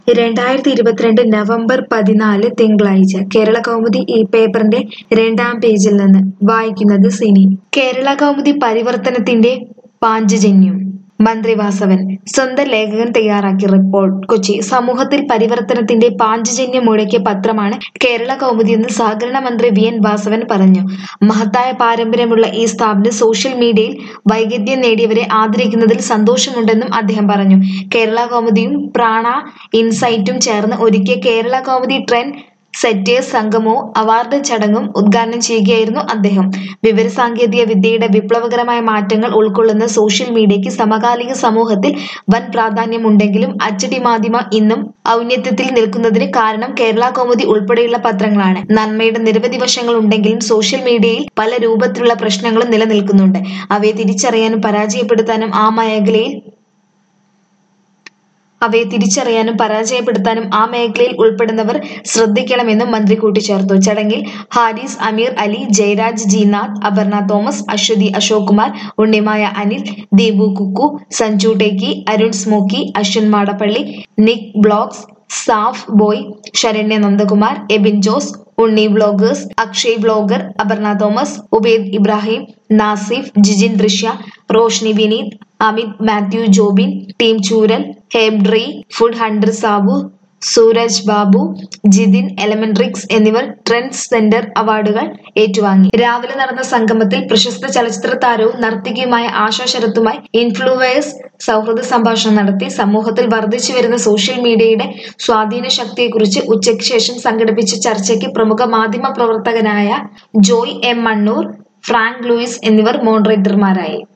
രണ്ടായിരത്തി ഇരുപത്തിരണ്ട് നവംബർ പതിനാല് തിങ്കളാഴ്ച കേരള കൗമുദി ഈ പേപ്പറിന്റെ രണ്ടാം പേജിൽ നിന്ന് വായിക്കുന്നത് സിനി കേരള കൗമുദി പരിവർത്തനത്തിന്റെ പാഞ്ചജന്യം മന്ത്രി വാസവൻ സ്വന്തം ലേഖകൻ തയ്യാറാക്കിയ റിപ്പോർട്ട് കൊച്ചി സമൂഹത്തിൽ പരിവർത്തനത്തിന്റെ പാഞ്ചജന്യം മുഴക്കിയ പത്രമാണ് കേരള കൗമുദി എന്ന് സഹകരണ മന്ത്രി വി എൻ വാസവൻ പറഞ്ഞു മഹത്തായ പാരമ്പര്യമുള്ള ഈ സ്ഥാപനം സോഷ്യൽ മീഡിയയിൽ വൈവിധ്യം നേടിയവരെ ആദരിക്കുന്നതിൽ സന്തോഷമുണ്ടെന്നും അദ്ദേഹം പറഞ്ഞു കേരള കൗമുദിയും പ്രാണ ഇൻസൈറ്റും ചേർന്ന് ഒരുക്കിയ കേരള കൗമുദി ട്രെൻഡ് സെറ്റേഴ്സ് സംഗമവും അവാർഡ് ചടങ്ങും ഉദ്ഘാടനം ചെയ്യുകയായിരുന്നു അദ്ദേഹം വിവരസാങ്കേതിക വിദ്യയുടെ വിപ്ലവകരമായ മാറ്റങ്ങൾ ഉൾക്കൊള്ളുന്ന സോഷ്യൽ മീഡിയയ്ക്ക് സമകാലിക സമൂഹത്തിൽ വൻ പ്രാധാന്യമുണ്ടെങ്കിലും അച്ചടി മാധ്യമം ഇന്നും ഔന്നത്യത്തിൽ നിൽക്കുന്നതിന് കാരണം കേരള കൗമുദി ഉൾപ്പെടെയുള്ള പത്രങ്ങളാണ് നന്മയുടെ നിരവധി വശങ്ങൾ ഉണ്ടെങ്കിലും സോഷ്യൽ മീഡിയയിൽ പല രൂപത്തിലുള്ള പ്രശ്നങ്ങളും നിലനിൽക്കുന്നുണ്ട് അവയെ തിരിച്ചറിയാനും പരാജയപ്പെടുത്താനും ആ മേഖലയിൽ അവയെ തിരിച്ചറിയാനും പരാജയപ്പെടുത്താനും ആ മേഖലയിൽ ഉൾപ്പെടുന്നവർ ശ്രദ്ധിക്കണമെന്നും മന്ത്രി കൂട്ടിച്ചേർത്തു ചടങ്ങിൽ Haris Ameer Ali Jayaraj Jinath Aparna Thomas Ashwathy Ashok Kumar Unnimaya Anil Deepu Kukku Sanju techie Arun smokey Ashwin Madappally Nick blogs സാഫ് boy Saranya Nandakumar Ebin Jose Unni bloggers Akshay blogger Aparna Thomas Ubaid Ibrahim Nasif Jijin Drishya Roshni Vineeth Amith Mathew Jobin team ചൂരൽ ഹേബ്ഡ്രി ഫുഡ് ഹണ്ടർ സാബു സൂരജ് ബാബു ജിതിൻ എലമെൻട്രിക്സ് എന്നിവർ ട്രെൻഡ് സെന്റർ അവാർഡുകൾ ഏറ്റുവാങ്ങി രാവിലെ നടന്ന സംഗമത്തിൽ പ്രശസ്ത ചലച്ചിത്ര താരവും നർത്തകിയുമായ ആശാ ശരത്തുമായി ഇൻഫ്ലുവേഴ്സ് സൗഹൃദ സംഭാഷണം നടത്തി സമൂഹത്തിൽ വർദ്ധിച്ചു വരുന്ന സോഷ്യൽ മീഡിയയുടെ സ്വാധീന ശക്തിയെക്കുറിച്ച് ഉച്ചയ്ക്ക് ശേഷം സംഘടിപ്പിച്ച ചർച്ചയ്ക്ക് പ്രമുഖ മാധ്യമ പ്രവർത്തകനായ ജോയ് എം മണ്ണൂർ ഫ്രാങ്ക് ലൂയിസ് എന്നിവർ മോഡറേറ്റർമാരായി